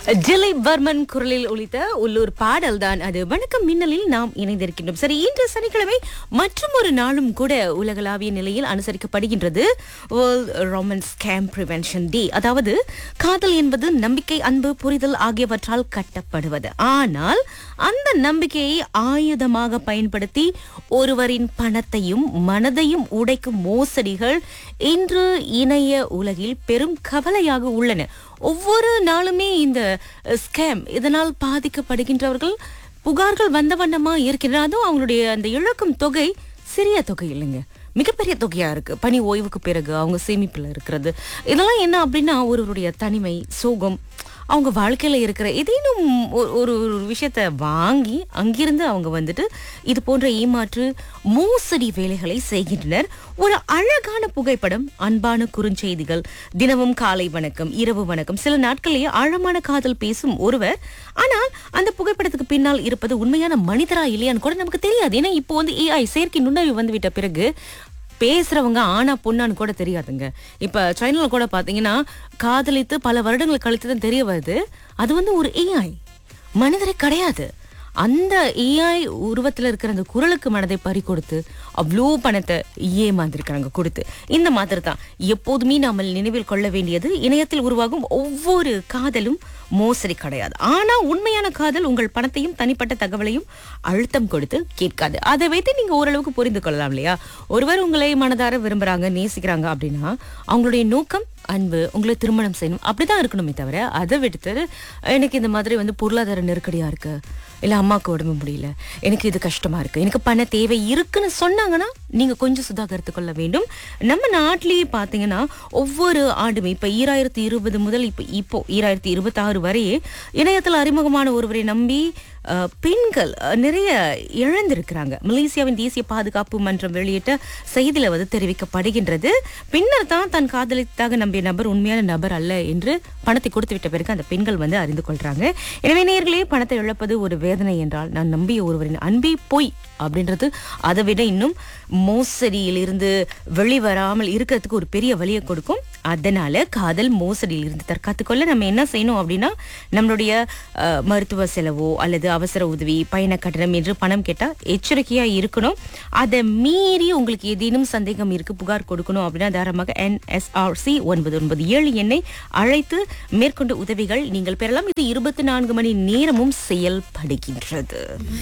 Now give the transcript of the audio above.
திலீப் வர்மன் குரலில் ஒலித்த உள்ளூர் பாடல் தான் அது வணக்கம் மின்னலில் நாம் இணைந்திருக்கின்றோம் சரி இன்று சனிக்கிழமை மற்றும் ஒரு நாளும் கூட உலகளாவிய நிலையில் அனுசரிக்கப்படுகின்றது world romance scam prevention day அதாவது காதல் என்பது நம்பிக்கை அன்பு புரிதல் ஆகியவற்றால் கட்டப்படுவது ஆனால் அந்த நம்பிக்கையை ஆயுதமாக பயன்படுத்தி ஒருவரின் பணத்தையும் மனதையும் உடைக்கும் மோசடிகள் இன்று இணைய உலகில் பெரும் கவலையாக உள்ளன ஒவ்வொரு நாளுமே இந்த ஸ்கேம் இதனால் பாதிக்கப்படுகின்றவர்கள் புகார்கள் வந்த வண்ணமா இருக்கின்றன அதுவும் அவங்களுடைய அந்த இழக்கும் தொகை சிறிய தொகை இல்லைங்க மிகப்பெரிய தொகையா இருக்கு பணி ஓய்வுக்கு பிறகு அவங்க சேமிப்புல இருக்கிறது இதெல்லாம் என்ன அப்படின்னா ஒருவருடைய தனிமை சோகம் அவங்க வாழ்க்கையில இருக்கிற ஏதேனும் ஒரு- ஒரு ஒரு விஷயத்த வாங்கி அங்கிருந்து அவங்க வந்துட்டு இது போன்ற ஏமாற்று மோசடி வேலைகளை செய்கின்றனர் ஒரு அழகான புகைப்படம் அன்பான குறுஞ்செய்திகள் தினமும் காலை வணக்கம் இரவு வணக்கம் சில நாட்களிலேயே ஆழமான காதல் பேசும் ஒருவர் ஆனால் அந்த புகைப்படத்துக்கு பின்னால் இருப்பது உண்மையான மனிதரா இல்லையான்னு கூட நமக்கு தெரியாது ஏன்னா இப்போ வந்து ஏஐ செயற்கை நுண்ணறிவு வந்து விட்ட பிறகு பேசுறவங்க ஆனா பொண்ணான்னு கூட தெரியாதுங்க இப்ப சைனால கூட பாத்தீங்கன்னா காதலித்து பல வருடங்கள் கழித்து தான் தெரிய வருது அது வந்து ஒரு ஏஐ மனிதரே கிடையாது அந்த ஏஐ உருவத்துல இருக்கிற அந்த குரலுக்கு மனதை பறி கொடுத்து அவ்வளோ பணத்தை ஏமாந்திருக்கிறாங்க கொடுத்து இந்த மாதிரி தான் எப்போதுமே நாம நினைவில் கொள்ள வேண்டியது இணையத்தில் உருவாகும் ஒவ்வொரு காதலும் மோசடி கிடையாது ஆனா உண்மையான காதல் உங்கள் பணத்தையும் தனிப்பட்ட தகவலையும் அழுத்தம் கொடுத்து கேட்காது அதை வைத்து நீங்க ஓரளவுக்கு புரிந்து கொள்ளலாம் இல்லையா ஒருவர் உங்களை மனதார விரும்புறாங்க நேசிக்கிறாங்க அப்படின்னா அவங்களுடைய நோக்கம் அன்பு உங்களை திருமணம் செய்யணும் அப்படிதான் இருக்கணுமே தவிர அதை விடுத்து எனக்கு இந்த மாதிரி வந்து பொருளாதார நெருக்கடியா இருக்கு இல்ல அம்மாவுக்கு உடம்பு முடியல எனக்கு இது கஷ்டமா இருக்கு எனக்கு பண தேவை இருக்குன்னு சொன்னாங்கன்னா நீங்க கொஞ்சம் சுதாகரித்து கொள்ள வேண்டும் நம்ம நாட்டிலேயே பாத்தீங்கன்னா ஒவ்வொரு ஆண்டுமே இப்ப ஈராயிரத்தி இருபது முதல் இப்ப இப்போ ஈராயிரத்தி இருபத்தி ஆறு வரையே இணையத்தில் அறிமுகமான ஒருவரை நம்பி அஹ், பெண்கள் அஹ், நிறைய இழந்திருக்கிறாங்க மலேசியாவின் தேசிய பாதுகாப்பு மன்றம் வெளியிட்ட செய்தியில வந்து தெரிவிக்கப்படுகின்றது பின்னர் தான் தன் காதலித்தாக நம்பிய நபர் உண்மையான நபர் அல்ல என்று பணத்தை கொடுத்து விட்ட பிறகு அந்த பெண்கள் வந்து அறிந்து கொள்றாங்க எனவே நேர்களே பணத்தை இழப்பது ஒரு வேதனை என்றால் நான் நம்பிய ஒருவரின் அன்பே பொய் அப்படின்றது அதை விட இன்னும் மோசடியில் இருந்து வெளிவராமல் இருக்கிறதுக்கு ஒரு பெரிய வழியை கொடுக்கும் அதனால காதல் மோசடியில் இருந்து தற்காத்துக் கொள்ள நம்ம என்ன செய்யணும் அப்படின்னா நம்மளுடைய அஹ், மருத்துவ செலவோ அல்லது அவசர உதவி பயண கட்டணம் என்று பணம் கேட்டா எச்சரிக்கையா இருக்கணும் அதை மீறி உங்களுக்கு ஏதேனும் சந்தேகம் இருக்கு புகார் கொடுக்கணும் அப்படின்னா தாராளமாக என்எஸ்ஆர்சி ஒன்பது ஒன்பது ஏழு எண்ணை அழைத்து மேற்கொண்ட உதவிகள் நீங்கள் பெறலாம் இது இருபத்தி நான்கு மணி நேரமும் செயல்படுகின்றது